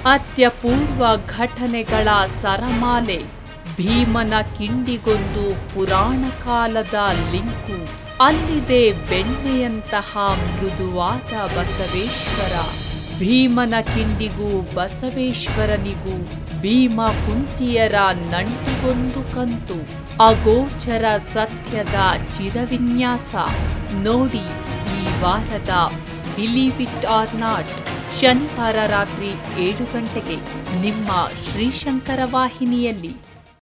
ಅತ್ಯಪೂರ್ವ ಘಟನೆಗಳ ಸರಮಾಲೆ ಭೀಮನ ಕಿಂಡಿಗೊಂದು ಪುರಾಣ ಕಾಲದ ಲಿಂಕು ಅಲ್ಲಿದೆ ಬೆಣ್ಣೆಯಂತಹ ಮೃದುವಾದ ಬಸವೇಶ್ವರ ಭೀಮನ ಕಿಂಡಿಗೂ ಬಸವೇಶ್ವರನಿಗೂ ಭೀಮ ಕುಂತಿಯರ ನಂಟಿಗೊಂದು ಕಂತು ಅಗೋಚರ ಸತ್ಯದ ಚಿರವಿನ್ಯಾಸ ನೋಡಿ ಈ ವಾರದ ಬಿಲೀವ್ ಇಟ್ ಆರ್ ನಾಟ್ ಶನಿವಾರ ರಾತ್ರಿ ಏಳು ಗಂಟೆಗೆ ನಿಮ್ಮ ಶ್ರೀಶಂಕರ ವಾಹಿನಿಯಲ್ಲಿ